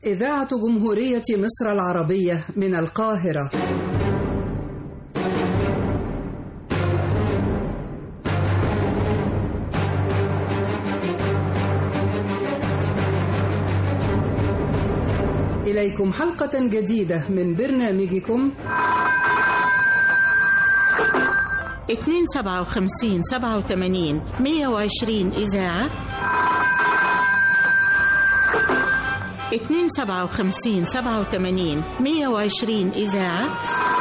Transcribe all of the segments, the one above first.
إذاعة جمهورية مصر العربية من القاهرة إليكم حلقة جديدة من برنامجكم 257 87 120 إذاعة 257 87 120 إذاعة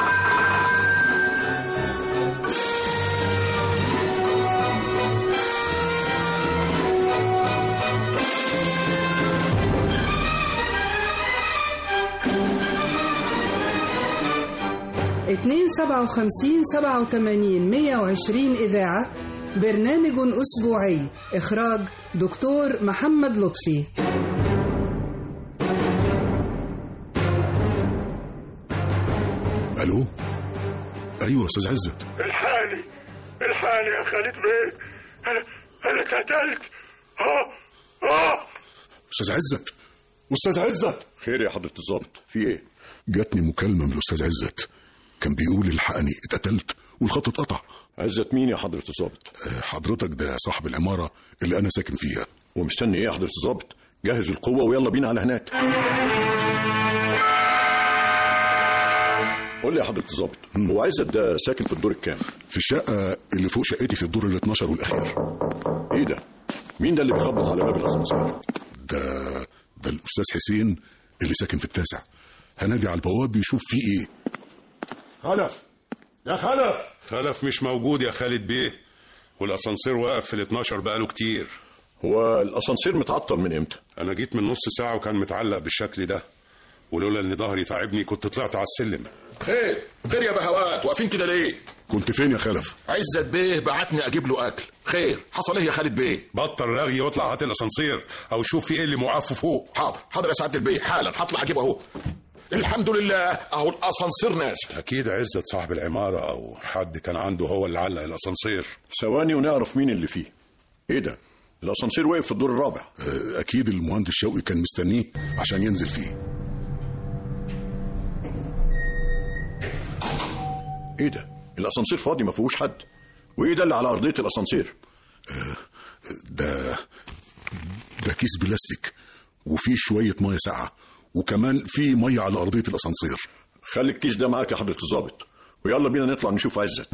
اتنين سبعة وخمسين سبعة وتمانين مية وعشرين إذاعة برنامج أسبوعي إخراج دكتور محمد لطفي الو ايوه استاذ عزت الحالي الحالي يا خالد بيه انا انا اتقتلت اه اه استاذ عزت استاذ عزت خير يا حضرة الضابط في ايه؟ جاتني مكالمه من الاستاذ عزت كان بيقول الحقني اتقتلت والخط اتقطع عزت مين يا حضرة الضابط؟ أه، حضرتك ده صاحب العماره اللي انا ساكن فيها ومستني ايه يا حضرة الضابط؟ جهز القوة ويلا بينا على هناك قول لي يا حضرة الضابط هو عزت ده ساكن في الدور الكام؟ في الشقه اللي فوق شقتي في الدور ال 12 والاخير ايه ده؟ مين ده اللي بيخبط على باب الاسانسير؟ ده ده الاستاذ حسين اللي ساكن في التاسع هنادي على البواب يشوف فيه ايه خلف يا خلف خلف مش موجود يا خالد بيه والاسانسير واقف في ال 12 بقاله كتير هو الاسانسير متعطل من امتى؟ انا جيت من نص ساعه وكان متعلق بالشكل ده ولولا ان ظهري تعبني كنت طلعت على السلم خير خير يا بهوات واقفين كده ليه كنت فين يا خلف عزت بيه بعتني اجيب له اكل خير حصل ايه يا خالد بيه بطل رغي واطلع هات الاسانسير او شوف في ايه اللي موقفه فوق حاضر حاضر يا سعاده البيه حالا هطلع اجيبه اهو الحمد لله اهو الاسانسير نازل اكيد عزت صاحب العماره او حد كان عنده هو اللي علق الاسانسير ثواني ونعرف مين اللي فيه ايه ده؟ الاسانسير واقف في الدور الرابع أه، اكيد المهندس شوقي كان مستنيه عشان ينزل فيه ايه ده؟ الاسانسير فاضي ما فيهوش حد وايه ده اللي على ارضية الاسانسير؟ ده ده كيس بلاستيك وفيه شويه ميه ساقعه وكمان في ميه على ارضيه الاسانسير خلي الكيس ده معاك يا حضرة الضابط ويلا بينا نطلع نشوف عزت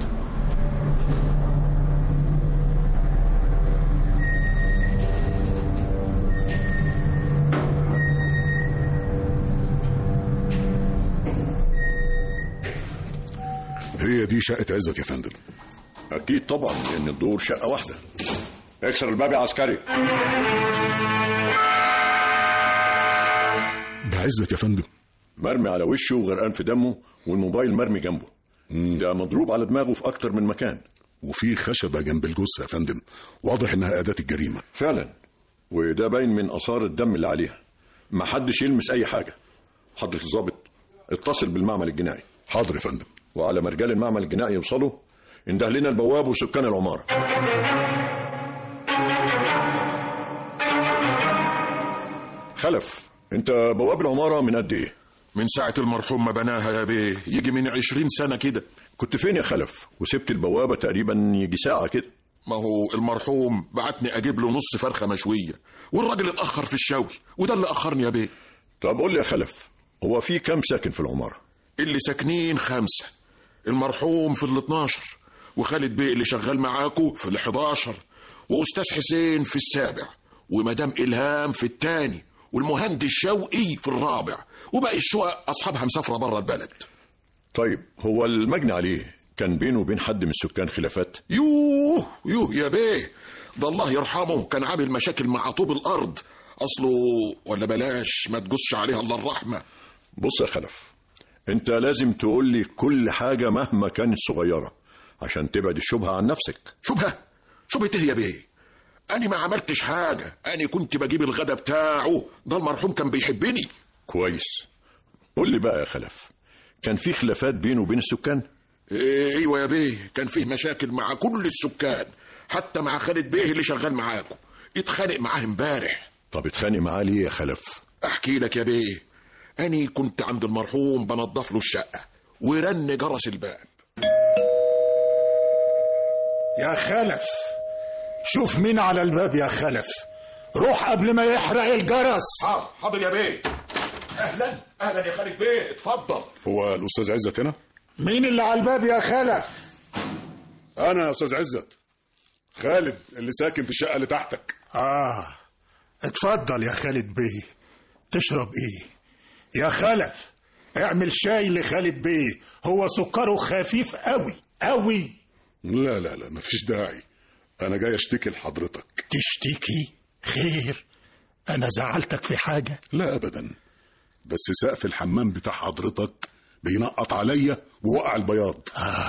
هي دي شقه عزت يا فندم اكيد طبعا لان الدور شقة واحدة اكسر الباب يا عسكري ده عزت يا فندم مرمي على وشه وغرقان في دمه والموبايل مرمي جنبه ده مضروب على دماغه في اكتر من مكان وفي خشبه جنب الجثه يا فندم واضح انها اداه الجريمه فعلا وده باين من اثار الدم اللي عليها ما حدش يلمس اي حاجة حضرة الضابط اتصل بالمعمل الجنائي حاضر يا فندم وعلى ما رجال المعمل الجنائي يوصلوا انده لنا البواب وسكان العمارة خلف انت بواب العمارة من قد ايه من ساعة المرحوم ما بناها يا بيه يجي من عشرين سنة كده كنت فين يا خلف وسبت البوابة تقريبا يجي ساعة كده ما هو المرحوم بعتني اجيب له نص فرخة مشوية والراجل اتأخر في الشوي وده اللي أخرني يا بيه طب قول لي يا خلف هو في كام ساكن في العمارة اللي ساكنين خمسة المرحوم في ال 12 وخالد بيه اللي شغال معاكو في ال 11 وأستاذ حسين في السابع ومدام إلهام في الثاني والمهندس شوقي في الرابع وباقي الشقق أصحابها مسافرة بره البلد طيب هو المجني عليه كان بينه وبين حد من السكان خلافات يوه يوه يا بيه ده الله يرحمه كان عامل مشاكل مع طوب الأرض أصله ولا بلاش ما تجوزش عليها إلا الرحمة بص يا خلف انت لازم تقول لي كل حاجة مهما كانت صغيرة عشان تبعد الشبهة عن نفسك شبهة شبهة ايه يا بيه أنا ما عملتش حاجة أنا كنت بجيب الغدا بتاعه ده المرحوم كان بيحبني كويس قول لي بقى يا خلف كان في خلافات بينه وبين السكان ايوه يا بيه كان فيه مشاكل مع كل السكان حتى مع خالد بيه اللي شغال معاكم اتخانق معاه امبارح طب اتخانق معاه ليه يا خلف احكي لك يا بيه اني كنت عند المرحوم بنضف له الشقه ورن جرس الباب يا خلف شوف مين على الباب يا خلف روح قبل ما يحرق الجرس حاضر حاضر يا بيه اهلا اهلا يا خالد بيه اتفضل هو الاستاذ عزت هنا مين اللي على الباب يا خلف انا يا استاذ عزت خالد اللي ساكن في الشقه اللي تحتك اه اتفضل يا خالد بيه تشرب ايه يا خلف اعمل شاي لخالد بيه هو سكره خفيف قوي قوي لا لا لا مفيش داعي انا جاي اشتكي لحضرتك تشتكي خير انا زعلتك في حاجه لا ابدا بس سقف الحمام بتاع حضرتك بينقط عليا ووقع البياض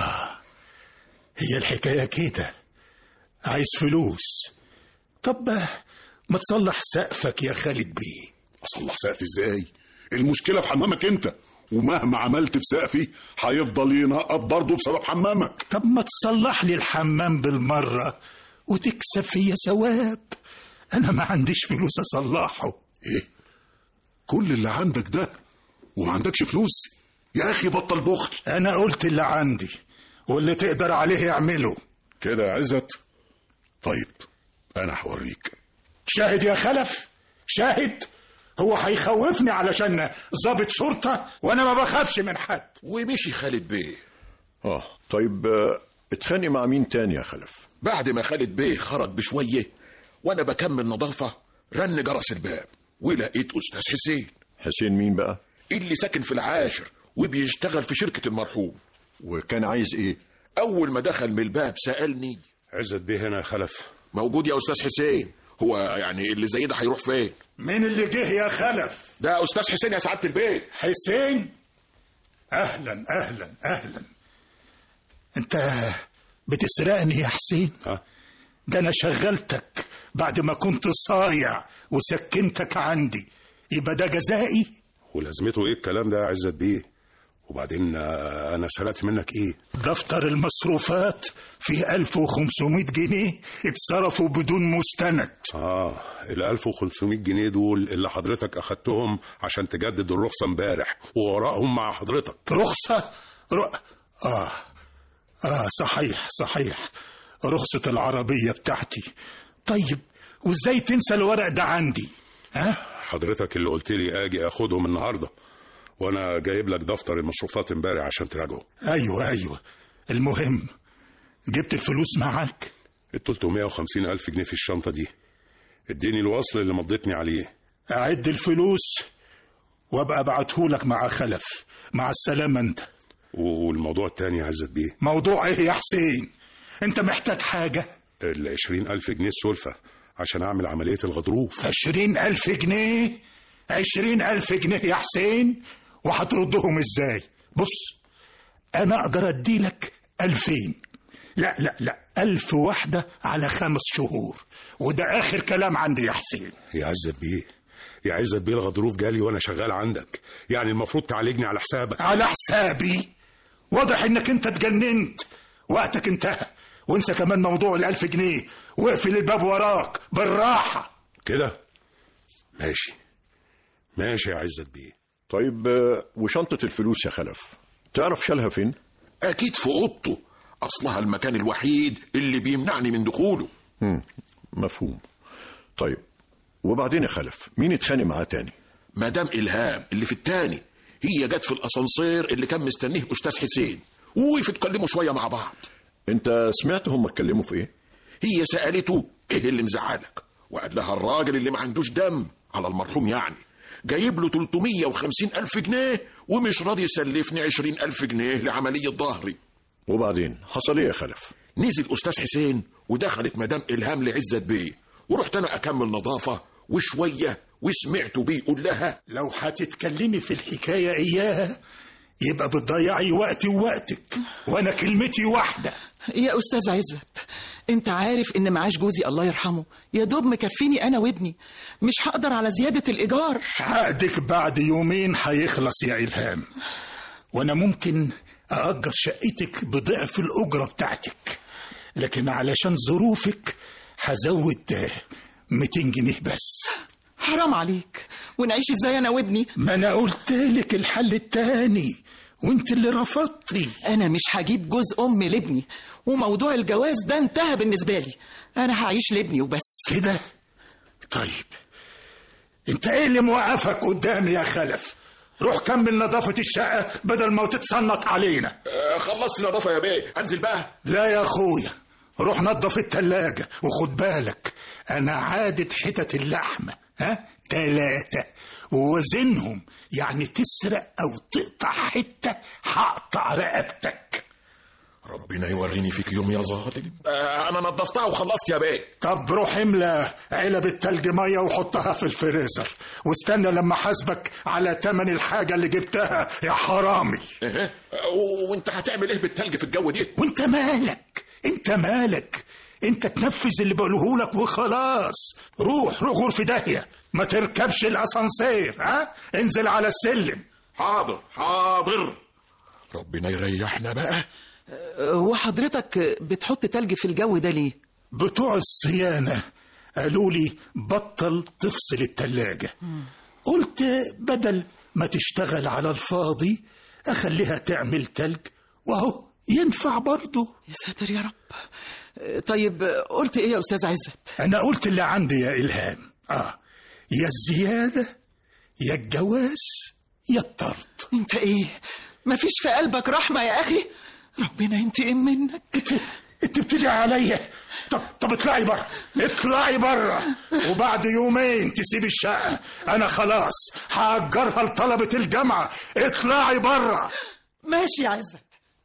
هي الحكايه كده عايز فلوس طب ما تصلح سقفك يا خالد بيه اصلح سقفي ازاي المشكله في حمامك انت ومهما عملت في سقفي هيفضل ينقط برضه بسبب حمامك طب ما تصلح لي الحمام بالمره وتكسب فيا ثواب انا ما عنديش فلوس اصلحه ايه كل اللي عندك ده وما عندكش فلوس يا اخي بطل بخل انا قلت اللي عندي واللي تقدر عليه اعمله كده يا عزت طيب انا هوريك شاهد يا خلف شاهد هو هيخوفني علشان ضابط شرطة وانا ما بخافش من حد ومشي خالد بيه اه طيب آه، اتخانق مع مين تاني يا خلف بعد ما خالد بيه خرج بشويه وانا بكمل نظافه رن جرس الباب ولقيت استاذ حسين حسين مين بقى اللي ساكن في العاشر وبيشتغل في شركه المرحوم وكان عايز ايه اول ما دخل من الباب سالني عزت بيه هنا يا خلف موجود يا استاذ حسين هو يعني اللي زي ده هيروح فين مين اللي جه يا خلف ده استاذ حسين يا سعاده البيت حسين اهلا اهلا اهلا انت بتسرقني يا حسين ها ده انا شغلتك بعد ما كنت صايع وسكنتك عندي يبقى ده جزائي ولازمته ايه الكلام ده يا عزت بيه وبعدين آه، انا سرقت منك ايه دفتر المصروفات فيه 1500 جنيه اتصرفوا بدون مستند اه ال 1500 جنيه دول اللي حضرتك اخدتهم عشان تجدد الرخصه امبارح ووراهم مع حضرتك رخصة ر... آه آه صحيح صحيح رخصة العربية بتاعتي طيب وازاي تنسى الورق ده عندي ها حضرتك اللي قلت لي اجي اخدهم النهارده وانا جايب لك دفتر المصروفات امبارح عشان تراجعه ايوه ايوه المهم جبت الفلوس معاك ال 350 الف جنيه في الشنطه دي اديني الوصل اللي مضيتني عليه اعد الفلوس وابقى ابعتهولك مع خلف مع السلامة انت والموضوع التاني يا عزت بيه موضوع ايه يا حسين انت محتاج حاجة ال 20 الف جنيه السلفه عشان اعمل عمليه الغضروف عشرين ألف جنيه عشرين ألف جنيه يا حسين وهتردهم ازاي بص أنا أقدر أديلك ألفين لا لا لا ألف واحدة على خمس شهور وده آخر كلام عندي يا حسين يا عزت بيه يا عزت بيه الغضروف جالي وانا شغال عندك يعني المفروض تعالجني على حسابك على حسابي واضح انك انت اتجننت وقتك انتهى وانسى كمان موضوع الألف جنيه واقفل الباب وراك بالراحة كده ماشي ماشي يا عزت بيه طيب آه، وشنطة الفلوس يا خلف تعرف شالها فين اكيد في اوضته اصلها المكان الوحيد اللي بيمنعني من دخوله مم. مفهوم طيب وبعدين يا خلف مين اتخانق معاه تاني مدام الهام اللي في التاني هي جت في الاسانسير اللي كان مستنيه استاذ حسين وقفوا اتكلموا شويه مع بعض انت سمعت هم اتكلموا في ايه هي سالته ايه اللي مزعلك وقال لها الراجل اللي ما عندوش دم على المرحوم يعني جايب له 350 ألف جنيه ومش راضي يسلفني 20 ألف جنيه لعملية ظهري وبعدين حصل ايه يا خلف نزل أستاذ حسين ودخلت مدام إلهام لعزت بيه ورحت أنا أكمل نظافة وشوية وسمعته بيقول لها لو هتتكلمي في الحكاية إياها يبقى بتضيعي وقتي ووقتك وأنا كلمتي واحدة يا أستاذ عزت أنت عارف إن معاش جوزي الله يرحمه يا دوب مكفيني أنا وابني مش هقدر على زيادة الإيجار عقدك بعد يومين هيخلص يا إلهام وأنا ممكن أأجر شقتك بضعف الأجرة بتاعتك لكن علشان ظروفك هزود 200 جنيه بس حرام عليك ونعيش ازاي انا وابني ما انا قلت لك الحل التاني وانت اللي رفضتي انا مش هجيب جوز ام لابني وموضوع الجواز ده انتهى بالنسبه لي انا هعيش لابني وبس كده طيب انت ايه اللي موقفك قدامي يا خلف روح كمل نظافة الشقة بدل ما تتصنط علينا آه، خلصت نظافه يا بيه انزل بقى لا يا اخويا روح نظف التلاجة وخد بالك انا عادة حتت اللحمة ها تلاتة ووزنهم يعني تسرق او تقطع حتة هقطع رقبتك ربنا يوريني فيك يوم يا ظالم آه، انا نظفتها وخلصت يا بيه طب روح املى علب التلج ميه وحطها في الفريزر واستنى لما حاسبك على تمن الحاجه اللي جبتها يا حرامي إيه؟ آه، وانت هتعمل ايه بالتلج في الجو دي وانت مالك انت مالك انت تنفذ اللي بقوله لك وخلاص روح روح غرفة داهية ما تركبش الاسانسير ها انزل على السلم حاضر حاضر ربنا يريحنا بقى أه، وحضرتك بتحط تلج في الجو ده ليه بتوع الصيانة قالوا لي بطل تفصل التلاجة قلت بدل ما تشتغل على الفاضي أخليها تعمل تلج وهو ينفع برضه يا ساتر يا رب أه، طيب قلت ايه يا استاذ عزت أنا قلت اللي عندي يا إلهام آه يا الزيادة يا الجواز يا الطرد انت ايه مفيش في قلبك رحمه يا اخي ربنا ينتقم منك انت انت بتدعي عليا طب طب اطلعي بره اطلعي بره وبعد يومين تسيب الشقه انا خلاص هاجرها لطلبه الجامعه اطلعي بره ماشي يا عزت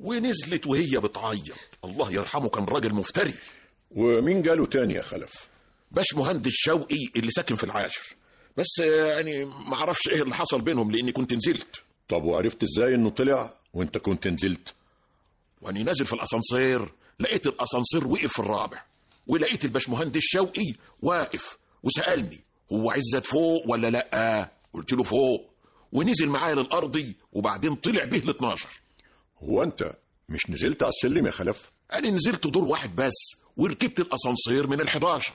ونزلت وهي بتعيط الله يرحمه كان راجل مفتري ومين جاله تاني يا خلف باش مهندس شوقي اللي ساكن في العاشر بس آه، يعني ما اعرفش ايه اللي حصل بينهم لاني كنت نزلت طب وعرفت ازاي انه طلع وانت كنت نزلت واني نازل في الاسانسير لقيت الاسانسير وقف في الرابع ولقيت الباشمهندس شوقي واقف وسالني هو عزت فوق ولا لا قلت له فوق ونزل معايا للارضي وبعدين طلع به ل 12 هو انت مش نزلت على السلم يا خلف انا نزلت دور واحد بس وركبت الاسانسير من ال 11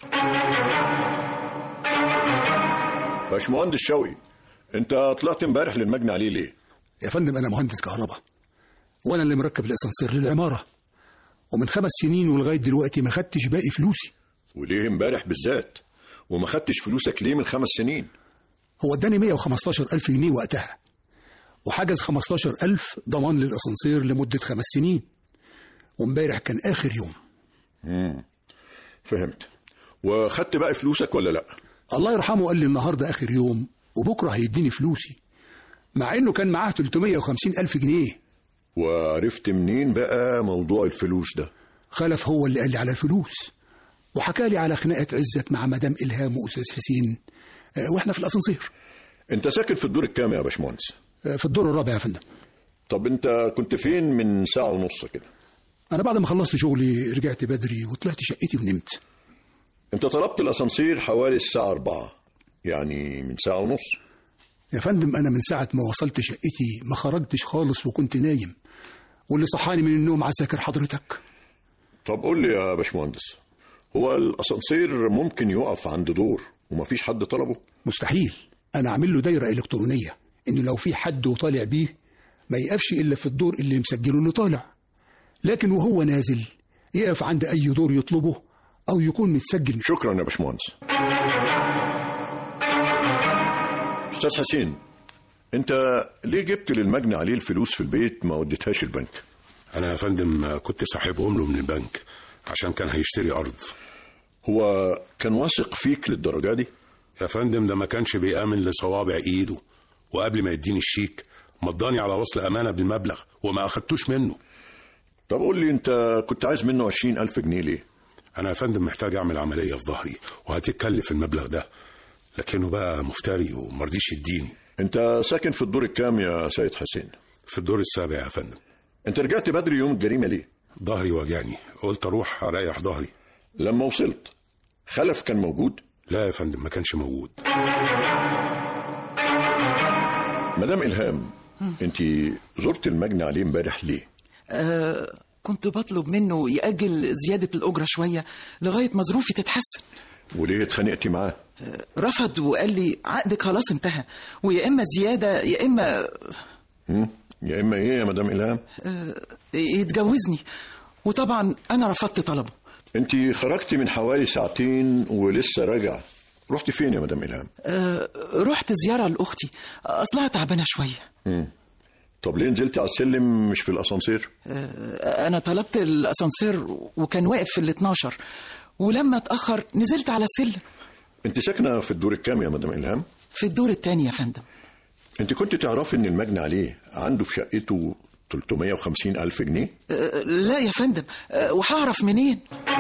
باشمهندس شوقي انت طلعت امبارح للمجني عليه ليه يا فندم أنا مهندس كهرباء وأنا اللي مركب الأسانسير للعمارة ومن خمس سنين ولغاية دلوقتي ما خدتش باقي فلوسي وليه امبارح بالذات وما خدتش فلوسك ليه من خمس سنين هو اداني 115 ألف جنيه وقتها وحجز 15 ألف ضمان للأسانسير لمدة خمس سنين وامبارح كان آخر يوم مم. فهمت وخدت بقى فلوسك ولا لا الله يرحمه قال لي النهاردة آخر يوم وبكرة هيديني فلوسي مع إنه كان معاه 350 ألف جنيه وعرفت منين بقى موضوع الفلوس ده خلف هو اللي قال لي على الفلوس وحكى لي على خناقة عزت مع مدام إلهام وأستاذ حسين آه، وإحنا في الأسانسير انت ساكن في الدور الكام يا باشمهندس آه، في الدور الرابع يا فندم طب انت كنت فين من ساعة ونص كده أنا بعد ما خلصت شغلي رجعت بدري وطلعت شقتي ونمت انت طلبت الاسانسير حوالي الساعة أربعة يعني من ساعة ونص يا فندم أنا من ساعة ما وصلت شقتي ما خرجتش خالص وكنت نايم واللي صحاني من النوم عساكر حضرتك طب قول لي يا باشمهندس هو الاسانسير ممكن يقف عند دور ومفيش حد طلبه مستحيل أنا أعمل له دايرة إلكترونية إن لو في حد وطالع بيه ما يقفش إلا في الدور اللي مسجله اللي طالع لكن وهو نازل يقف عند أي دور يطلبه أو يكون متسجل شكرا يا باشمهندس استاذ حسين انت ليه جبت للمجني عليه الفلوس في البيت ما وديتهاش البنك انا يا فندم كنت ساحبهم له من البنك عشان كان هيشتري ارض هو كان واثق فيك للدرجة دي يا فندم ده ما كانش بيامن لصوابع ايده وقبل ما يديني الشيك مضاني على وصل امانه بالمبلغ وما اخدتوش منه طب قول لي انت كنت عايز منه عشرين ألف جنيه ليه انا يا فندم محتاج اعمل عمليه في ظهري وهتتكلف المبلغ ده لكنه بقى مفتري ومرضيش يديني انت ساكن في الدور الكام يا سيد حسين في الدور السابع يا فندم انت رجعت بدري يوم الجريمة ليه ظهري وجعني قلت اروح اريح ظهري لما وصلت خلف كان موجود لا يا فندم ما كانش موجود مدام إلهام انت زرت المجني عليه امبارح ليه آه كنت بطلب منه يأجل زيادة الأجرة شوية لغاية ما ظروفي تتحسن وليه اتخانقتي معاه رفض وقال لي عقدك خلاص انتهى ويا اما زياده يا اما مم. يا اما ايه يا مدام الهام آه، يتجوزني وطبعا انا رفضت طلبه انت خرجتي من حوالي ساعتين ولسه راجعه رحت فين يا مدام الهام آه، رحت زياره لاختي اصلها تعبانه شويه مم. طب ليه نزلتي على السلم مش في الاسانسير آه، انا طلبت الاسانسير وكان واقف في ال 12 ولما اتاخر نزلت على السلم انت ساكنه في الدور الكام يا مدام الهام في الدور الثاني يا فندم انت كنت تعرفي ان المجني عليه عنده في شقته 350 ألف جنيه آه، لا يا فندم آه، وهعرف منين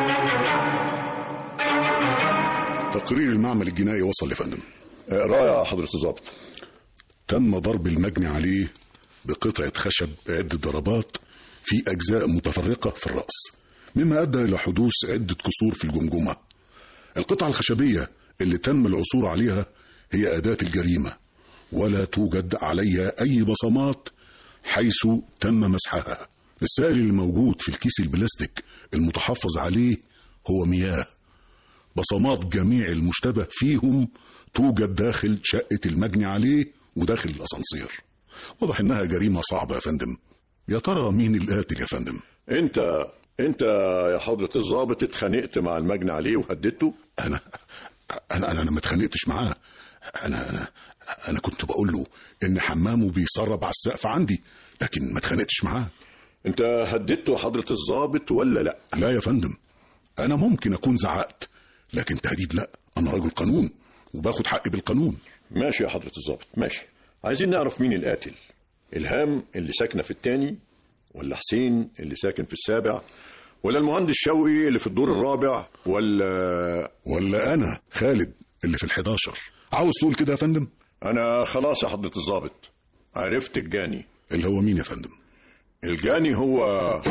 تقرير المعمل الجنائي وصل يا فندم آه، رائع حضرة الضابط تم ضرب المجني عليه بقطعة خشب عدة ضربات في أجزاء متفرقة في الرأس مما أدى إلى حدوث عدة كسور في الجمجمة القطعة الخشبية اللي تم العثور عليها هي أداة الجريمة ولا توجد عليها أي بصمات حيث تم مسحها السائل الموجود في الكيس البلاستيك المتحفظ عليه هو مياه بصمات جميع المشتبه فيهم توجد داخل شقة المجني عليه وداخل الأسانسير واضح إنها جريمة صعبة يا فندم يا ترى مين القاتل يا فندم انت انت يا حضرة الضابط اتخانقت مع المجني عليه وهددته أنا أنا أنا, أنا ما اتخانقتش معاه أنا أنا أنا كنت بقول له إن حمامه بيسرب على السقف عندي لكن ما اتخانقتش معاه انت هددته حضرة الضابط ولا لا لا يا فندم أنا ممكن أكون زعقت لكن تهديد لا أنا راجل قانون وباخد حقي بالقانون ماشي يا حضرة الضابط ماشي عايزين نعرف مين القاتل إلهام اللي ساكنة في التاني ولا حسين اللي ساكن في السابع ولا المهندس شوقي اللي في الدور الرابع ولا ولا أنا خالد اللي في الحداشر عاوز تقول كده يا فندم أنا خلاص يا حضرة الضابط عرفت الجاني اللي هو مين يا فندم الجاني هو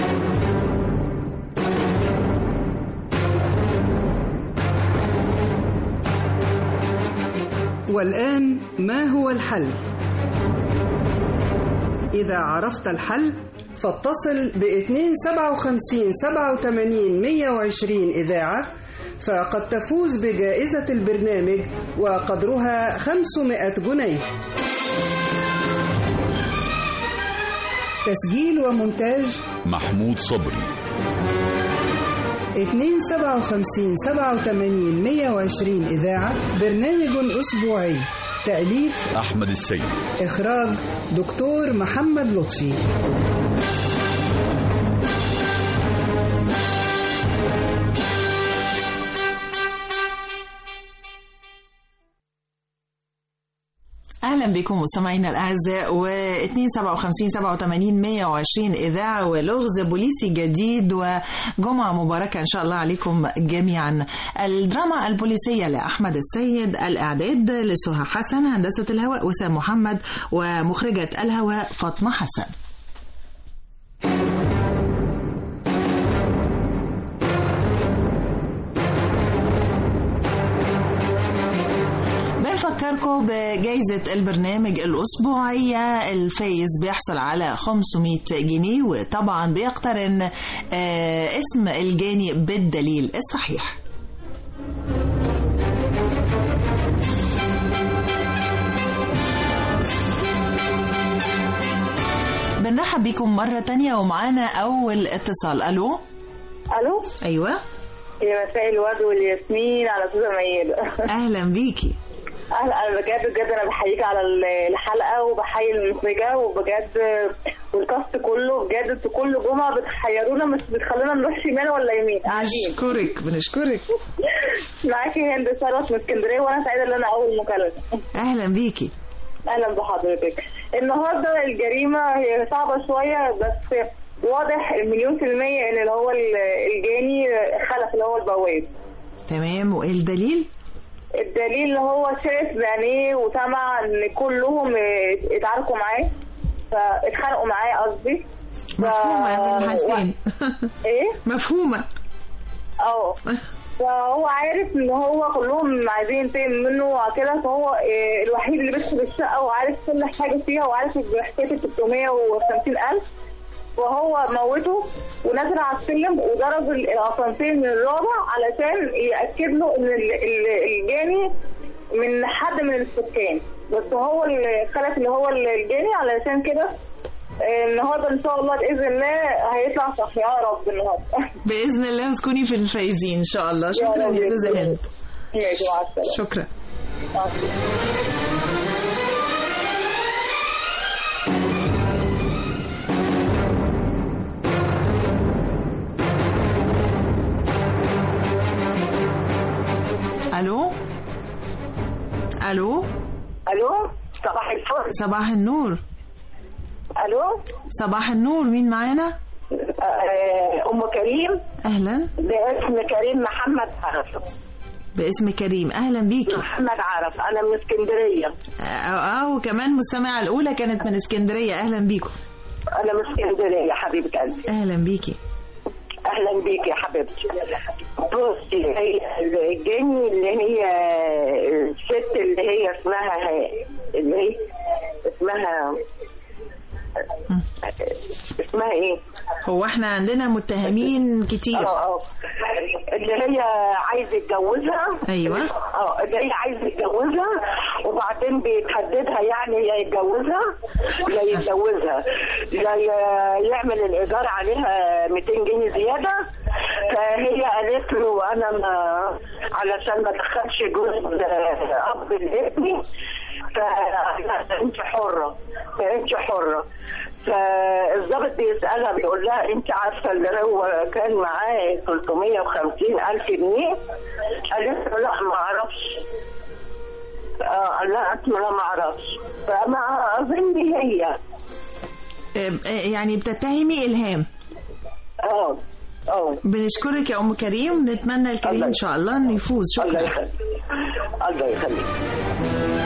والآن ما هو الحل؟ إذا عرفت الحل فاتصل ب 257 87 120 إذاعة فقد تفوز بجائزة البرنامج وقدرها 500 جنيه تسجيل ومونتاج محمود صبري 257 87 120 إذاعة برنامج أسبوعي تأليف أحمد السيد إخراج دكتور محمد لطفي اهلا بكم مستمعينا الاعزاء و 257 87 120 اذاعه ولغز بوليسي جديد وجمعه مباركه ان شاء الله عليكم جميعا. الدراما البوليسيه لاحمد السيد الاعداد لسهى حسن هندسه الهواء وسام محمد ومخرجه الهواء فاطمه حسن. بنفكركم بجائزة البرنامج الأسبوعية الفايز بيحصل على 500 جنيه وطبعا بيقترن آه، اسم الجاني بالدليل الصحيح بنرحب بكم مرة تانية ومعانا أول اتصال ألو الو أيوة يا مساء الورد والياسمين على استاذه ميادة أهلا بيكي اهلا انا بجد بجد انا بحييك على الحلقه وبحيي المخرجه وبجد والكاست كله بجد انتوا كل جمعه بتحيرونا مش بتخلونا نروح شمال ولا يمين قاعدين بنشكرك بنشكرك معاكي هند ثروت من اسكندريه وانا سعيده ان انا اول مكالمه أهلا بيكي اهلا بحضرتك النهارده الجريمه هي صعبه شويه بس واضح مليون في المية ان اللي هو الجاني خلف اللي هو البواب تمام وإيه الدليل؟ الدليل اللي هو شاف بعينيه وسمع ان كلهم اتعاركوا معاه فاتخانقوا معاه قصدي مفهومة من الحالتين ايه مفهومة اه فهو عارف ان هو كلهم عايزين ينتقم منه وكده فهو إيه الوحيد اللي بيدخل الشقه وعارف كل حاجه فيها وعارف حكايه 650 الف وهو موته ونزل على السلم وضرب الاسانسير من الرابع علشان ياكد له ان ال- ال- الجاني من حد من السكان بس هو اللي خلف اللي هو الجاني علشان كده آه، النهارده ان شاء الله باذن الله هيطلع صح يا رب النهارده باذن الله وتكوني في الفايزين ان شاء الله شكرا رب يا استاذه بإذن هند ماشي مع السلامه شكرا مع السلامه الو الو الو صباح الفل صباح النور الو صباح النور مين معانا آه، ام كريم اهلا باسم كريم محمد عرف باسم كريم اهلا بيكي محمد عرف انا من اسكندريه اه آه، وكمان مستمعة الاولى كانت من اسكندريه اهلا بيكم انا من اسكندريه يا حبيبه قلبي اهلا بيكي اهلا بيك يا حبيبتي بصي هي الجني اللي هي الست اللي هي اسمها اللي هي اسمها اسمها ايه؟ هو احنا عندنا متهمين كتير اه اه اللي هي عايز يتجوزها ايوه اه اللي هي عايز يتجوزها وبعدين بيتهددها يعني يا يتجوزها يا يتجوزها يا ي- يعمل الايجار عليها 200 جنيه زياده فهي قالت له انا ما علشان ما ادخلش جوز اب لابني فانت حره فانت حره فالضابط بيسألها بيقول لها انت عارفة اللي هو كان معاه 350 ألف جنيه قالت له لا ما اعرفش اه لا قالت له لا ما اعرفش فما اظن دي هي آه، آه، يعني بتتهمي الهام اه اه بنشكرك يا ام كريم نتمنى الكريم ان شاء الله انه يفوز الله شكرا يخليك الله يخليك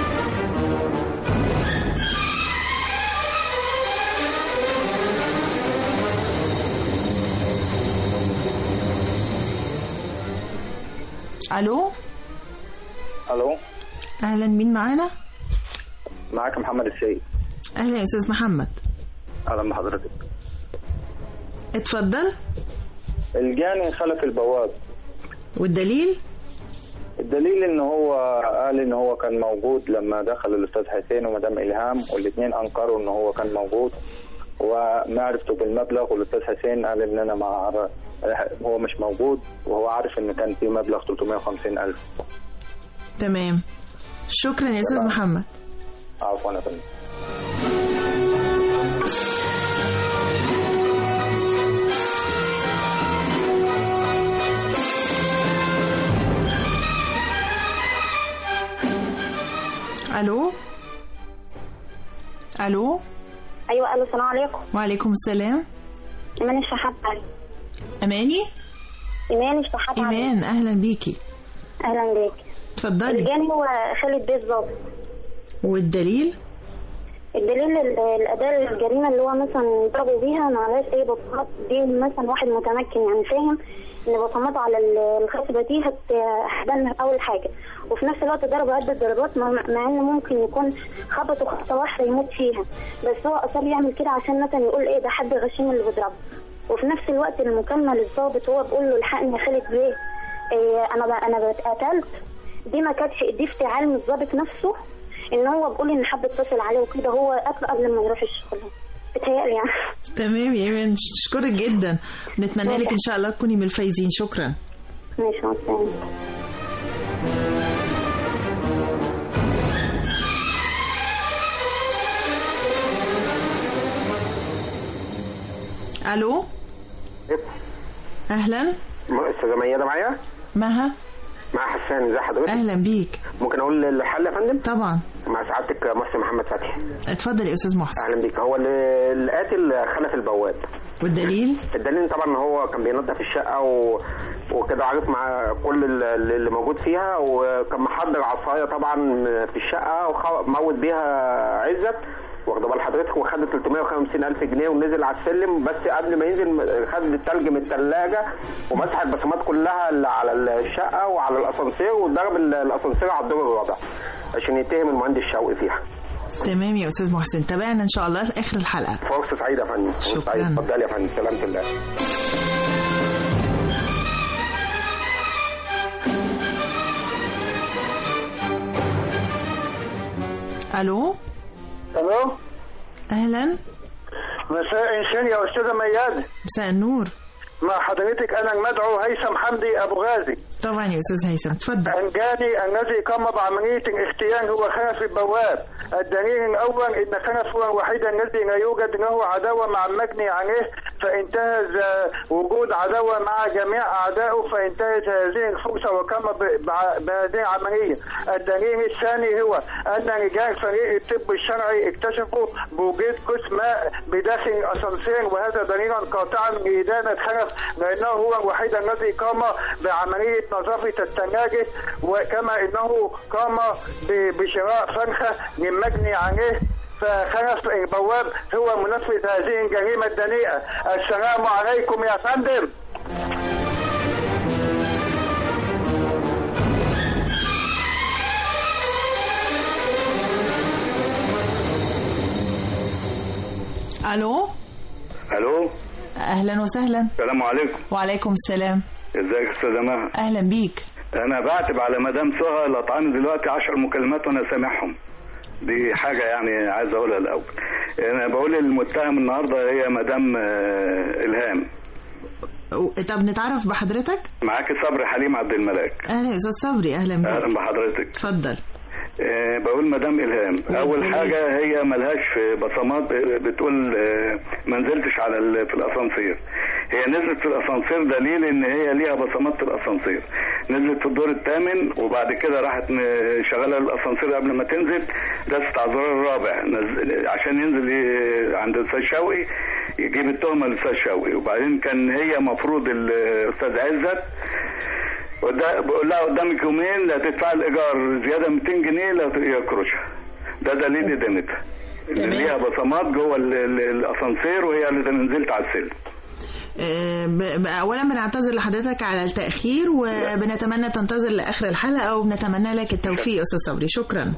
الو الو اهلا مين معانا معاك محمد السيد اهلا يا استاذ محمد اهلا بحضرتك اتفضل الجاني خلف البواب والدليل الدليل ان هو قال ان هو كان موجود لما دخل الاستاذ حسين ومدام الهام والاثنين انكروا ان هو كان موجود ومعرفته بالمبلغ والاستاذ حسين قال ان انا مع هو مش موجود وهو عارف ان كان في مبلغ 350 الف تمام شكرا يا استاذ تمام. محمد عفوا يا فندم الو الو ايوه الو السلام عليكم وعليكم السلام ايمان الشحات علي اماني ايمان الشحات علي ايمان اهلا بيكي اهلا بيك اتفضلي الجاني هو خالد بيه الظابط والدليل الدليل ال- الاداء الجريمه اللي هو مثلا ضربوا بيها ما عليهاش اي بصمات دي مثلا واحد متمكن يعني فاهم ان بصماته على ال- الخشبه دي هت- هتبان اول حاجه وفي نفس الوقت ضرب عده ضربات مع مع ان ممكن يكون خبطه خبطه واحده يموت فيها بس هو اصر يعمل كده عشان مثلا يقول ايه ده حد غشيم اللي بيضربه وفي نفس الوقت المكالمه للضابط هو بيقول له الحقني يا خالد بيه إيه انا ب- انا اتقتلت دي ما كانتش دي افتعال من الضابط نفسه ان هو بيقول ان حد اتصل عليه وكده هو قتله قبل ما يروح الشغل بتهيألي يعني تمام يا ايمان اشكرك جدا نتمنى لك ان شاء الله تكوني من الفايزين شكرا ماشي مع السلامه الو اهلا استاذه ميادة معايا مها مع حسان ازي حضرتك اهلا بيك ممكن اقول الحل يا فندم طبعا مع سعادتك محسن محمد فتحي اتفضل يا استاذ محسن اهلا بيك هو اللي- القاتل خلف البواب والدليل الدليل طبعا ان هو كان بينظف الشقه و... وكده عارف مع كل ال- اللي موجود فيها وكان محضر عصايه طبعا في الشقه وموت بيها عزت واخد بال حضرتك وخد 350 الف جنيه ونزل على السلم بس قبل ما ينزل خد التلج من الثلاجه ومسح البصمات كلها اللي على الشقه وعلى الاسانسير وضرب ال- الاسانسير على الدور الرابع عشان يتهم المهندس شوقي فيها تمام يا استاذ محسن تابعنا ان شاء الله في اخر الحلقه فرصه سعيده يا فندم فرصة شكراً. سعيدة. اتفضلي يا فندم سلامه الله الو الو اهلا مساء الخير يا استاذه مياد مساء النور مع حضرتك انا المدعو هيثم حمدي ابو غازي طبعا يا استاذ هيثم اتفضل انجاني الذي قام بعمليه الاختيان هو خلف البواب الدليل الاول ان خلف هو الوحيد الذي لا يوجد له عداوه مع المجني عليه فانتهز وجود عداوه مع جميع اعدائه فانتهت هذه الفرصه وقام ب- بع- بهذه العمليه الدليل الثاني هو ان رجال فريق الطب الشرعي اكتشفوا بوجود كوس ماء بداخل الاسانسير وهذا دليلا قاطعا لادانه خلف لانه هو الوحيد الذي قام بعمليه نظافه الثلاجه وكما انه قام ب- بشراء فرخه للمجني عليه فخلف البواب هو منفذ هذه الجريمه الدنيئه السلام عليكم يا فندم الو الو اهلا وسهلا السلام عليكم وعليكم السلام ازيك يا استاذه مها اهلا بيك انا بعتب على مدام سهى لطعان دلوقتي 10 مكالمات وانا سامعهم دي حاجه يعني عايز اقولها الاول انا بقول المتهم النهارده هي مدام آه، الهام و- طب نتعرف بحضرتك معاكي صبري حليم عبد الملاك اهلا يا استاذ صبري اهلا بيك اهلا بحضرتك اتفضل آه، بقول مدام الهام اول حاجه هي ملهاش بصمات بتقول آه، ما نزلتش على ال- في الاسانسير هي نزلت في الاسانسير دليل ان هي ليها بصمات في الاسانسير نزلت في الدور الثامن وبعد كده راحت م- شغاله الاسانسير قبل ما تنزل دست على الزرار الرابع نزل عشان ينزل ي- عند الاستاذ شوقي يجيب التهمه للاستاذ شوقي وبعدين كان هي مفروض الاستاذ عزت وده بقول لها قدامك يومين لا تدفع الايجار زياده 200 جنيه لا يكرشها ده دليل ادانتها ان ليها بصمات جوه ال- ال- الاسانسير وهي اللي نزلت على السلم آه، ب- ب- اولا بنعتذر لحضرتك على التاخير وبنتمنى تنتظر لاخر الحلقه وبنتمنى لك التوفيق استاذ صبري شكرا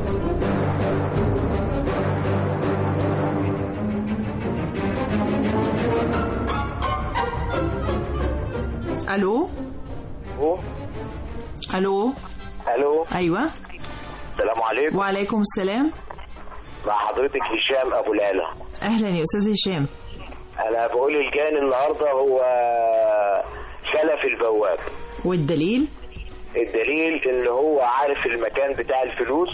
الو الو الو ايوه السلام عليكم وعليكم السلام مع حضرتك هشام ابو العلا اهلا يا استاذ هشام انا بقول الجاني النهارده هو خلف البواب والدليل الدليل ان هو عارف المكان بتاع الفلوس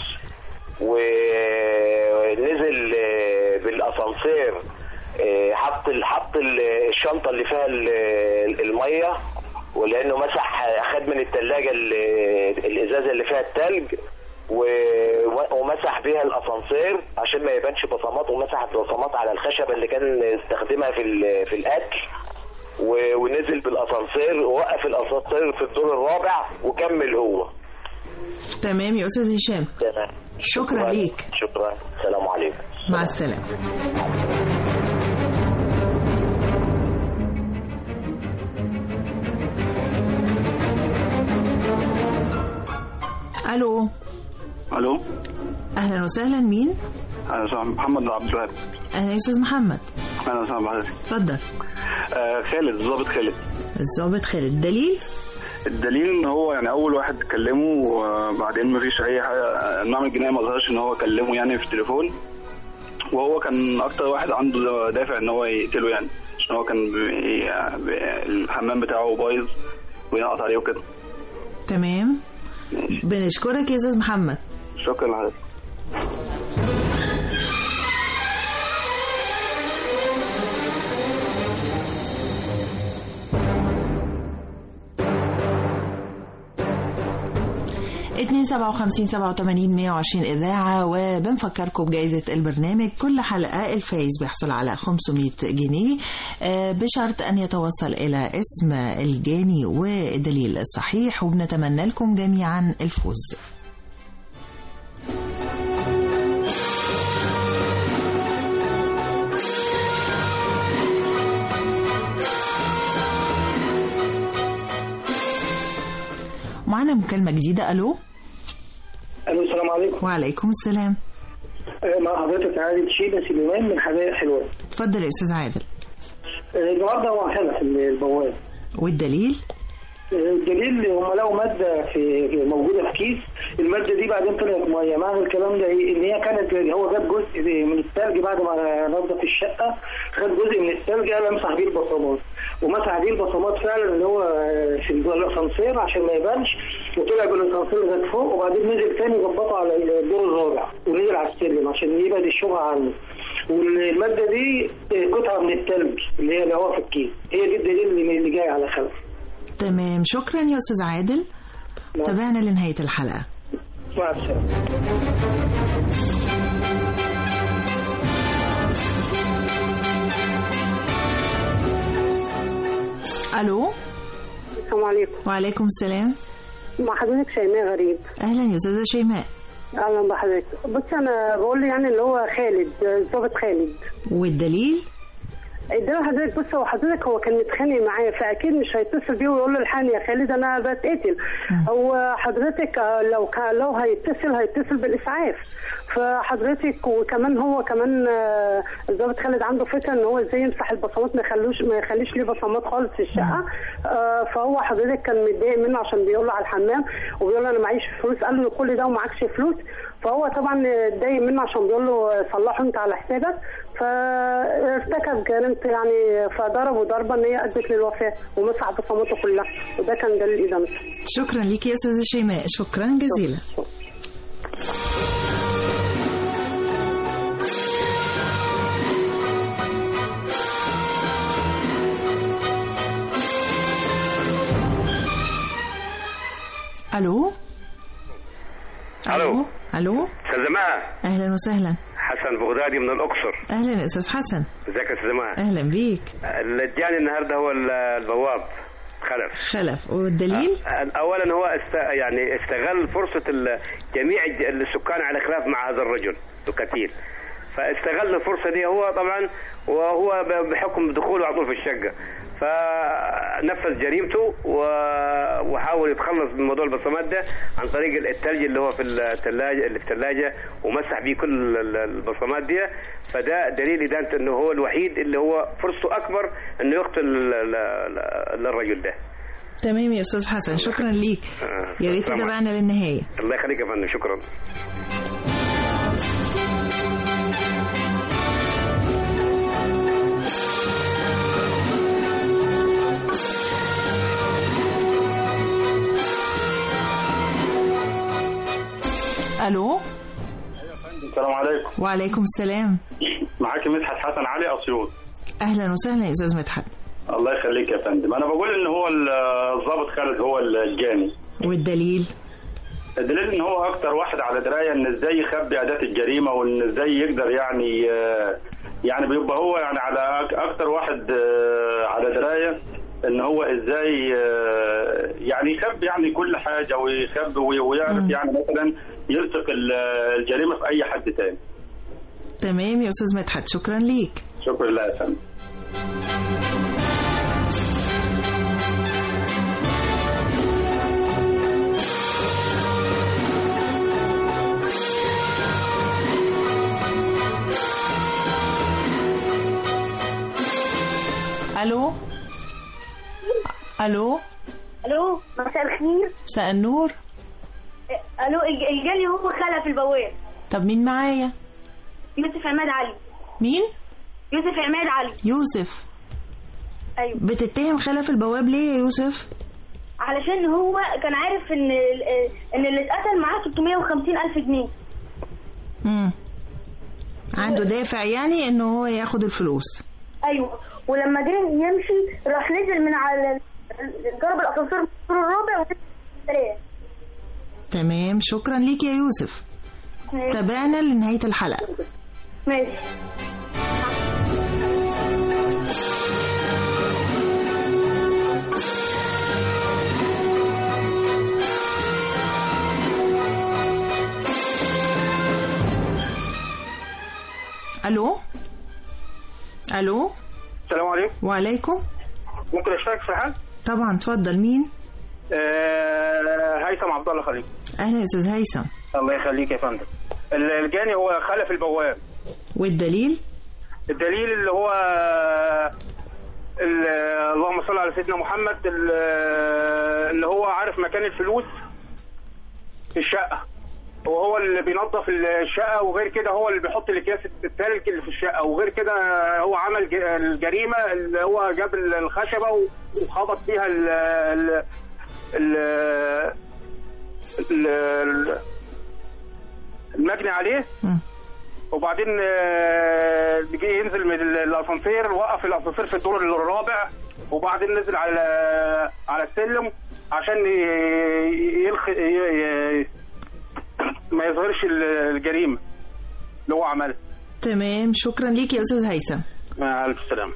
ونزل آه، بالاسانسير آه، حط ال- حط ال- الشنطه اللي فيها ال- الميه ولانه مسح خد من الثلاجه الازازه اللي فيها التلج و- ومسح بيها الاسانسير عشان ما يبانش بصمات ومسح بصمات على الخشبه اللي كان استخدمها في ال- في الاكل و- ونزل بالاسانسير ووقف الاسانسير في الدور الرابع وكمل هو تمام يا استاذ هشام تمام شكرا ليك شكرا السلام عليكم مع السلامه الو الو اهلا وسهلا مين انا اسمي محمد عبد الوهاب اهلا يا استاذ محمد انا اسمي بحضرتك اتفضل آه خالد ضابط خالد الضابط خالد دليل الدليل ان هو يعني اول واحد كلمه وبعدين ما فيش اي حاجه النعم الجنائي ما ظهرش ان هو كلمه يعني في التليفون وهو كان اكتر واحد عنده دافع ان هو يقتله يعني عشان هو كان بي- بي- الحمام بتاعه بايظ وينقط عليه وكده تمام بنشكرك يا استاذ محمد شكرا لحضرتك اتنين سبعة وخمسين سبعة وتمانين مية وعشرين إذاعة وبنفكركم بجائزة البرنامج كل حلقة الفايز بيحصل على 500 جنيه آه، بشرط أن يتوصل إلى اسم الجاني والدليل الصحيح وبنتمنى لكم جميعا الفوز معنا مكالمة جديدة ألو الو السلام عليكم وعليكم السلام آه، مع حضرتك عادل شيبة سليمان من حدائق حلوان اتفضل يا أستاذ عادل آه، النهارده هو خلف البواب والدليل الدليل هم لقوا ماده في في- موجوده في كيس الماده دي بعدين طلعت ميه معنى الكلام ده ايه ان هي كانت هو جاب جزء من الثلج بعد ما نظف الشقه خد جزء من الثلج قال امسح بيه البصمات ومسح بيه البصمات فعلا اللي هو في الاسانسير عشان ما يبانش وطلع بالاسانسير لغايه فوق وبعدين نزل تاني ظبطه على الدور الرابع ونزل على السلم عشان يبعد الشبهه عنه والماده دي قطعه من الثلج اللي هي اللي هو في الكيس هي دي الدليل اللي اللي جاي على خلف تمام شكرا يا أستاذ عادل تابعنا لنهاية الحلقة مع السلامه ألو السلام عليكم وعليكم السلام مع حضرتك شيماء غريب أهلا يا أستاذة شيماء اهلا بحضرتك بصي انا بقول يعني اللي هو خالد ضابط خالد والدليل اديله حضرتك بص هو حضرتك هو كان متخانق معايا فاكيد مش هيتصل بيه ويقول له الحقني يا خالد انا بتقتل هو حضرتك آه، لو كان لو هيتصل هيتصل بالاسعاف فحضرتك وكمان هو كمان آه، الضابط خالد عنده فكره ان هو ازاي يمسح البصمات ما يخلوش ما يخليش ليه بصمات خالص في الشقه آه، فهو حضرتك كان متضايق منه عشان بيقول له على الحمام وبيقول له انا معيش فلوس قال له كل ده ومعكش فلوس فهو طبعا اتضايق منه عشان بيقول له صلحه انت على حسابك فارتكب جريمه يعني فضربه ضربه ان هي ادت للوفاه ومسح بصماته كلها وده كان دليل ادانته شكرا ليك يا أستاذة شيماء شكرا جزيلا ألو الو ألو استاذ مها أهلا وسهلا حسن بغدادي من الاقصر أهلا يا أستاذ حسن ازيك يا استاذ مها أهلا بيك اللي اداني النهارده هو ال- البواب خلف خلف والدليل أ- اولا هو است... يعني استغل فرصه ال- جميع الج- السكان على خلاف مع هذا الرجل القتيل فاستغل الفرصه دي هو طبعا وهو ب- بحكم دخوله على طول في الشقه فنفذ جريمته و- وحاول يتخلص من موضوع البصمات ده عن طريق الثلج اللي هو في الثلاجه اللي في الثلاجه ومسح بيه كل ال- البصمات دي فده دليل ادانته انه هو الوحيد اللي هو فرصته اكبر انه يقتل ال- ال- ال- الرجل ده تمام يا أستاذ حسن شكرا ليك آه، يا ريت السلام تتابعنا للنهاية الله يخليك يا فندم شكرا ألو السلام عليكم وعليكم السلام معاك مدحت حسن علي اسيوط أهلا وسهلا يا أستاذ مدحت الله يخليك يا فندم انا بقول ان هو ال- الضابط خالد هو الجاني والدليل الدليل ان هو اكتر واحد على درايه ان ازاي يخبي اداه الجريمه وان ازاي يقدر يعني آه، يعني بيبقى هو يعني على أك- اكتر واحد آه، على درايه ان هو ازاي آه، يعني يخبي يعني كل حاجه ويخبي وي- ويعرف يعني مثلا يلصق ال- الجريمه في اي حد تاني تمام يا أستاذ مدحت شكرا ليك شكرا لله يا فندم ألو ألو الو مساء الخير مساء النور الو الج- الجاني هو خلف البواب طب مين معايا يوسف عماد علي مين يوسف عماد علي يوسف ايوه بتتهم خلف البواب ليه يا يوسف علشان هو كان عارف ان ال- ان اللي اتقتل معاه 650 الف جنيه مم. عنده دافع يعني انه هو ياخد الفلوس ايوه ولما جه يمشي راح نزل من على ال- ضرب الاسانسير من الدور الرابع ونزل الثلاث تمام شكرا ليك يا يوسف تابعنا لنهاية الحلقة ماشي ألو ألو السلام عليكم وعليكم ممكن اشترك في الحال طبعا اتفضل مين آه هيثم عبد الله خليل أهلا يا أستاذ هيثم الله يخليك يا فندم ال- الجاني هو خلف البواب والدليل الدليل اللي هو ال- اللهم صل على سيدنا محمد ال- اللي هو عارف مكان الفلوس في الشقه وهو اللي بينظف الشقه وغير كده هو اللي بيحط الاكياس التلج اللي في الشقه وغير كده هو عمل ج- الجريمه اللي هو جاب الخشبه وخبط فيها ال ال ال ال- ال- المجني عليه وبعدين آه، جه ينزل من ال- الاسانسير وقف الاسانسير في الدور الرابع وبعدين نزل على على السلم عشان ي- يلخ ي- ي- ما يظهرش ال- الجريمه اللي هو عملها تمام شكرا ليك يا استاذ هيثم مع الف سلامه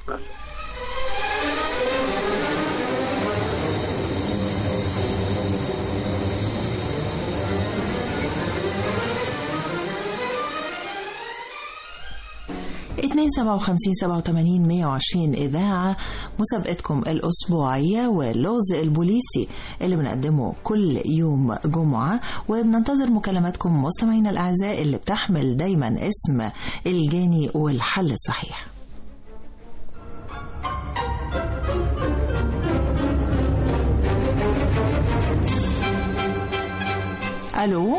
اتنين سبعة وخمسين سبعة وتمانين مية وعشرين إذاعة مسابقتكم الأسبوعية واللغز البوليسي اللي بنقدمه كل يوم جمعة وبننتظر مكالماتكم مستمعينا الأعزاء اللي بتحمل دايما اسم الجاني والحل الصحيح ألو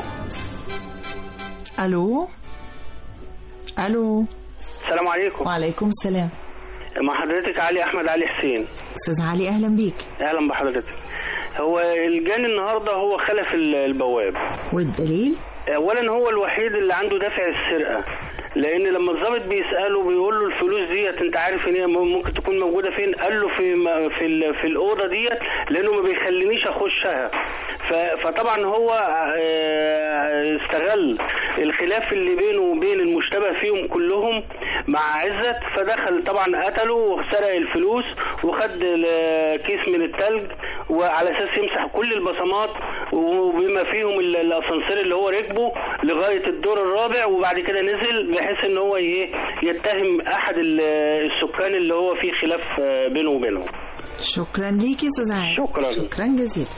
ألو ألو السلام عليكم وعليكم السلام مع حضرتك علي احمد علي حسين استاذ علي اهلا بيك اهلا بحضرتك هو الجاني النهارده هو خلف ال- البواب والدليل اولا هو الوحيد اللي عنده دافع السرقه لان لما الضابط بيساله بيقول له الفلوس ديت انت عارف ان هي ممكن تكون موجوده فين قال له في م- في ال- في الاوضه ديت لانه ما بيخلينيش اخشها ف- فطبعا هو آه، استغل الخلاف اللي بينه وبين المشتبه فيهم كلهم مع عزت فدخل طبعا قتله وسرق الفلوس وخد ال- كيس من التلج وعلى اساس يمسح كل البصمات وبما فيهم ال- الاسانسير اللي هو ركبه لغايه الدور الرابع وبعد كده نزل بحيث ان هو ايه يتهم احد ال- السكان اللي هو فيه خلاف آه، بينه وبينهم شكرا ليك يا استاذ علي شكرا شكرا جزيلا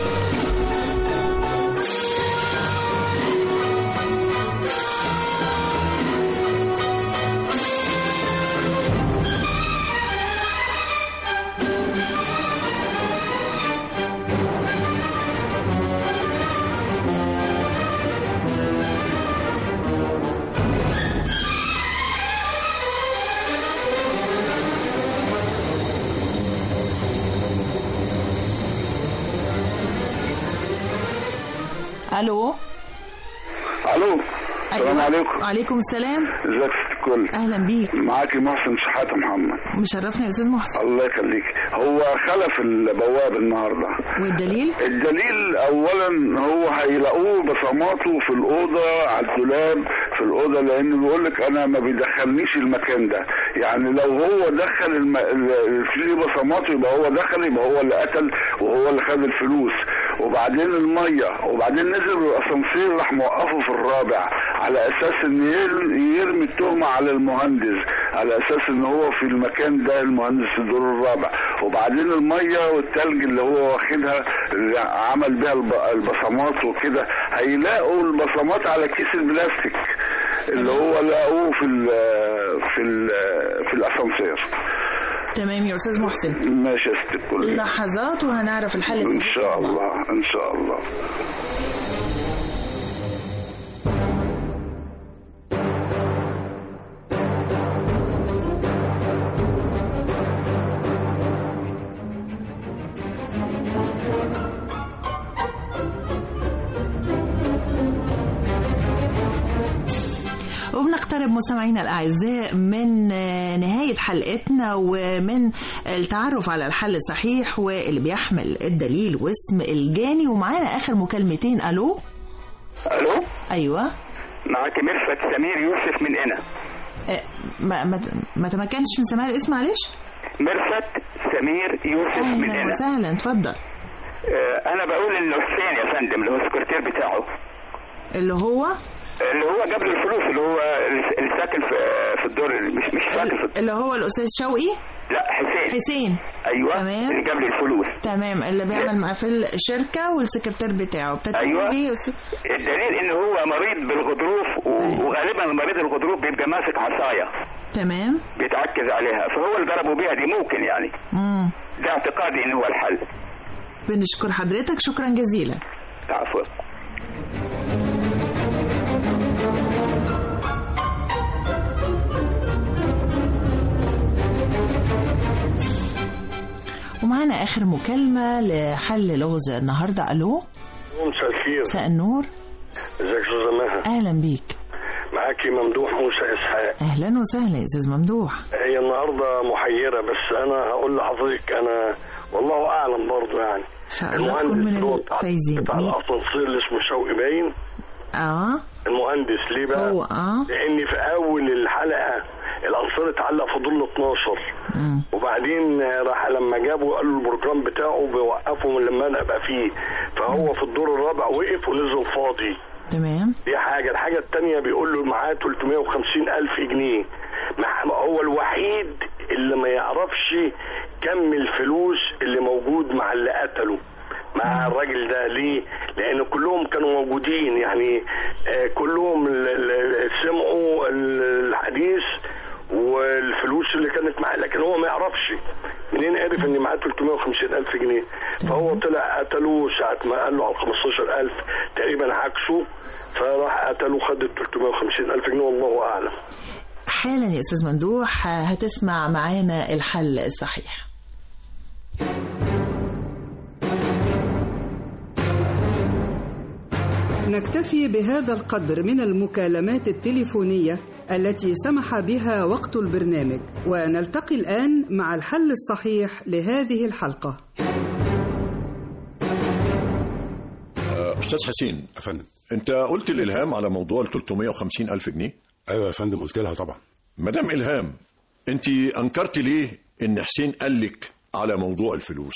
الو الو السلام عليكم وعليكم السلام ازيك يا ست الكل اهلا بيك معاكي محسن شحاته محمد مشرفنا يا استاذ محسن الله يخليك هو خلف البواب النهارده والدليل الدليل اولا هو هيلاقوه بصماته في الاوضه على الدولاب في الاوضه لان بيقول لك انا ما بيدخلنيش المكان ده يعني لو هو دخل الم... ال- في بصماته يبقى هو دخل يبقى هو اللي قتل وهو اللي خد الفلوس وبعدين الميه وبعدين نزل بالاسانسير راح موقفه في الرابع على اساس ان ير- يرمي التهمه على المهندس على اساس ان هو في المكان ده المهندس في الدور الرابع وبعدين الميه والتلج اللي هو واخدها اللي عمل بيها الب- البصمات وكده هيلاقوا البصمات على كيس البلاستيك اللي هو لقوه في ال في ال في الاسانسير تمام يا استاذ محسن ماشي يا ست الكل لحظات وهنعرف الحل ان شاء الله ان شاء الله وبنقترب مستمعينا الأعزاء من آه، نهاية حلقتنا ومن التعرف على الحل الصحيح واللي بيحمل الدليل واسم الجاني ومعانا آخر مكالمتين ألو الو أيوة معاك مرفت سمير يوسف من هنا آه، ما, ما, ما تمكنش من سماع الاسم معلش مرفت سمير يوسف من أهلا هنا وسهلا اتفضل آه، انا بقول انه حسين يا فندم اللي هو السكرتير بتاعه اللي هو اللي هو جاب له الفلوس اللي هو اللي ساكن في في الدور مش مش ساكن في الدور اللي هو الأستاذ شوقي لا حسين حسين ايوه تمام. اللي جاب لي الفلوس تمام اللي بيعمل معاه في الشركة والسكرتير بتاعه بتتكلم أيوة. ليه يا أستاذ الدليل ان هو مريض بالغضروف و- وغالبا مريض الغضروف بيبقى ماسك عصايه تمام بيتعكز عليها فهو اللي ضربه بيها دي ممكن يعني مم. ده اعتقادي ان هو الحل بنشكر حضرتك شكرا جزيلا عفوا ومعانا آخر مكالمة لحل لغز النهاردة ألو مساء الخير مساء النور ازيك يا استاذه مها أهلا بيك معاكي ممدوح موسى اسحاق أهلا وسهلا يا أستاذ ممدوح هي النهارده محيره بس انا هقول لحضرتك انا والله اعلم برضه يعني إن شاء الله تكون من اللي هو بتاع- الفايزين بتاع مين؟ الاسانسير اللي اسمه شوقي باين آه المهندس ليه بقى؟ هو آه لان في اول الحلقه الاسانسير اتعلق في دور ال 12 مم. وبعدين راح لما جابوا قالوا البروجرام بتاعه بيوقفوا من لما انا ابقى فيه فهو في الدور الرابع وقف ونزل فاضي تمام دي حاجة الحاجة التانية بيقول له معاه 350 ألف جنيه مع هو الوحيد اللي ما يعرفش كم الفلوس اللي موجود مع اللي قتله مع الراجل ده ليه؟ لأن كلهم كانوا موجودين يعني آه، كلهم ال- ال- سمعوا ال- الحديث والفلوس اللي كانت معاه لكن هو ما يعرفش منين عرف ان معاه 350 ألف جنيه فهو طلع قتله ساعة ما قال له على 15 ألف تقريبا عكسه فراح قتله خد ال 350 ألف جنيه والله أعلم حالا يا أستاذ ممدوح هتسمع معانا الحل الصحيح نكتفي بهذا القدر من المكالمات التليفونية التي سمح بها وقت البرنامج ونلتقي الآن مع الحل الصحيح لهذه الحلقة آه، أستاذ حسين أفندم أنت قلت الإلهام على موضوع ال 350 ألف جنيه أيوة يا فندم قلت لها طبعا مدام إلهام أنت أنكرت ليه إن حسين قال لك على موضوع الفلوس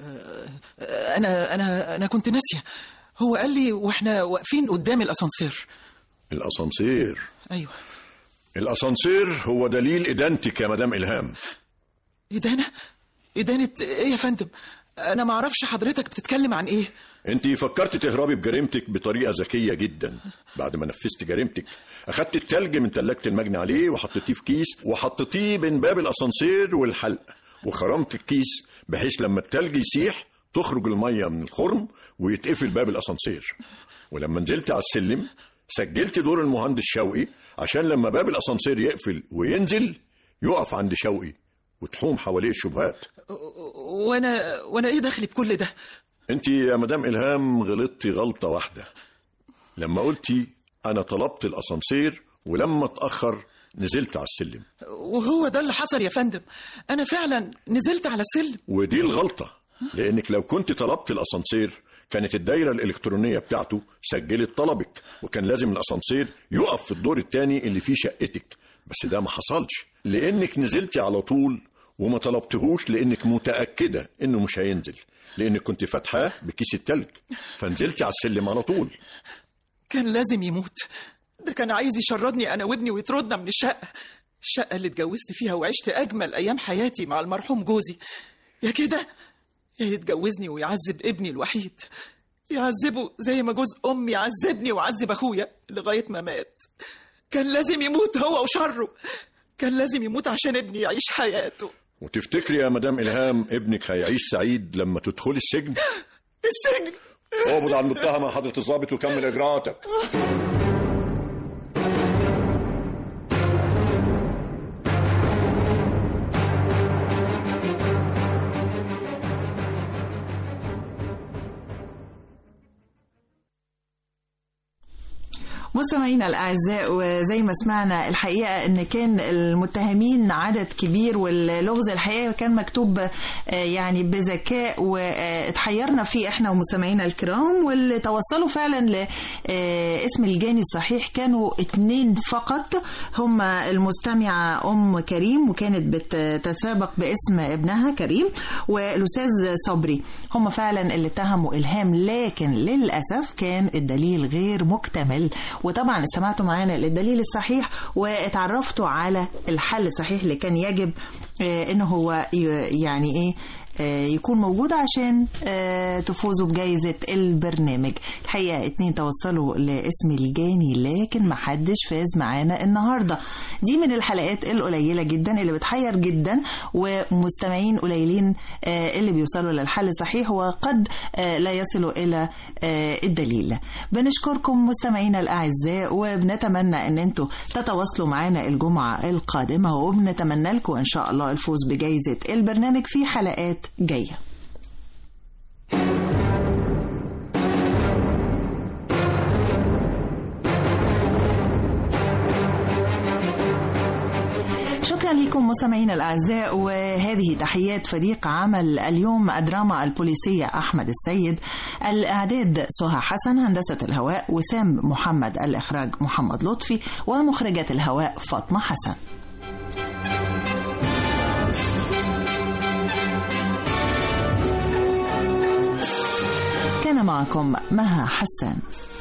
انا انا انا كنت ناسيه هو قال لي واحنا واقفين قدام الاسانسير الأسانسير ايوه الأسانسير هو دليل إدانتك يا مدام إلهام ادانه ادانه ايه يا فندم انا ما اعرفش حضرتك بتتكلم عن ايه أنت فكرت تهربي بجريمتك بطريقة ذكية جدا بعد ما نفذت جريمتك أخدت التلج من تلاجة المجني عليه وحطيتيه في كيس وحطيتيه بين باب الأسانسير والحلق وخرمت الكيس بحيث لما التلج يسيح تخرج المية من الخرم ويتقفل باب الأسانسير ولما نزلت على السلم سجلت دور المهندس شوقي عشان لما باب الأسانسير يقفل وينزل يقف عند شوقي وتحوم حواليه الشبهات وانا وانا ايه دخلي بكل ده انت يا مدام إلهام غلطتي غلطة واحدة لما قلتي أنا طلبت الأسانسير ولما اتأخر نزلت على السلم وهو ده اللي حصل يا فندم انا فعلا نزلت على السلم ودي الغلطة لأنك لو كنت طلبت الأسانسير كانت الدايرة الإلكترونية بتاعته سجلت طلبك وكان لازم الأسانسير يقف في الدور الثاني اللي فيه شقتك بس ده ما حصلش لأنك نزلتي على طول وما طلبتهوش لأنك متأكدة إنه مش هينزل لأنك كنت فاتحاه بكيس التلج فنزلتي على السلم على طول كان لازم يموت ده كان عايز يشردني انا وابني ويطردنا من الشقه الشقه اللي اتجوزت فيها وعشت اجمل ايام حياتي مع المرحوم جوزي يا كده يا يتجوزني ويعذب ابني الوحيد يعذبه زي ما جوز امي عذبني وعذب اخويا لغايه ما مات كان لازم يموت هو وشره كان لازم يموت عشان ابني يعيش حياته وتفتكري يا مدام إلهام ابنك هيعيش سعيد لما تدخلي السجن السجن اقبض على المتهم يا حضرة الضابط وكمل إجراءاتك مستمعينا الاعزاء وزي ما سمعنا الحقيقه ان كان المتهمين عدد كبير واللغز الحقيقه كان مكتوب آه، يعني بذكاء واتحيرنا فيه احنا ومستمعينا الكرام واللي توصلوا فعلا لاسم الجاني الصحيح كانوا اتنين فقط هم المستمعه ام كريم وكانت بتتسابق باسم ابنها كريم والاستاذ صبري هم فعلا اللي اتهموا الهام لكن للاسف كان الدليل غير مكتمل وطبعا سمعتوا معانا الدليل الصحيح واتعرفتوا على الحل الصحيح اللي كان يجب آه، انه هو ي- يعني ايه آه، يكون موجود عشان آه، تفوزوا بجائزة البرنامج الحقيقة اتنين توصلوا لاسم الجاني لكن ما حدش فاز معانا النهاردة دي من الحلقات القليلة جدا اللي بتحير جدا ومستمعين قليلين آه، اللي بيوصلوا للحل الصحيح وقد آه، لا يصلوا إلى آه، الدليل بنشكركم مستمعينا الأعزاء وبنتمنى أن انتوا تتواصلوا معنا الجمعة القادمة وبنتمنى لكم إن شاء الله الفوز بجائزة البرنامج في حلقات جايه شكرا لكم مستمعينا الاعزاء وهذه تحيات فريق عمل اليوم الدراما البوليسيه احمد السيد الاعداد سهى حسن هندسه الهواء وسام محمد الاخراج محمد لطفي ومخرجه الهواء فاطمه حسن كان معكم مها حسان